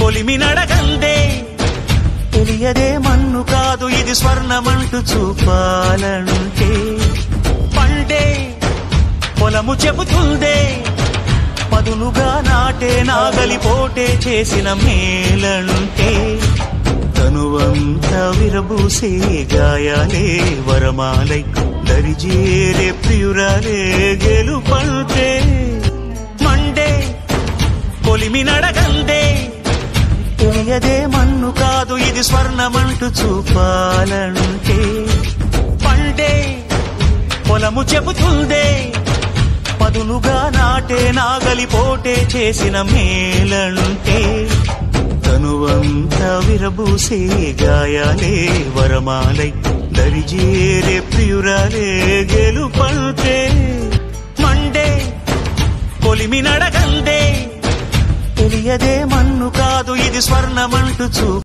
కొలిమి నడగందే తెలియదే మన్ను కాదు ఇది స్వర్ణమంటూ చూపాలంటే పండే పొలము చెబుతుందే పదునుగా నాటే నాగలి పోటే చేసిన మేలంటే తనువంత విరబూసే గాయాలే వరమాలై దరిజేరే ప్రియురాలే గెలుపంటే మండే కొలిమి నడగందే తెలియదే మన్ను కాదు ఇది స్వర్ణమంటూ చూపాలంటే పండే పొలము చెబుతుందే పదునుగా నాటే నాగలి పోటే చేసిన మేలంటే తనువంత విరబూసే గాయాలే వరమాలై దరిజేరే ప్రియురాలే గెలుపంటే మండే కొలిమి నడగందే తెలియదే మన్ను కాదు ఇది స్వర్ణమంటూ చూ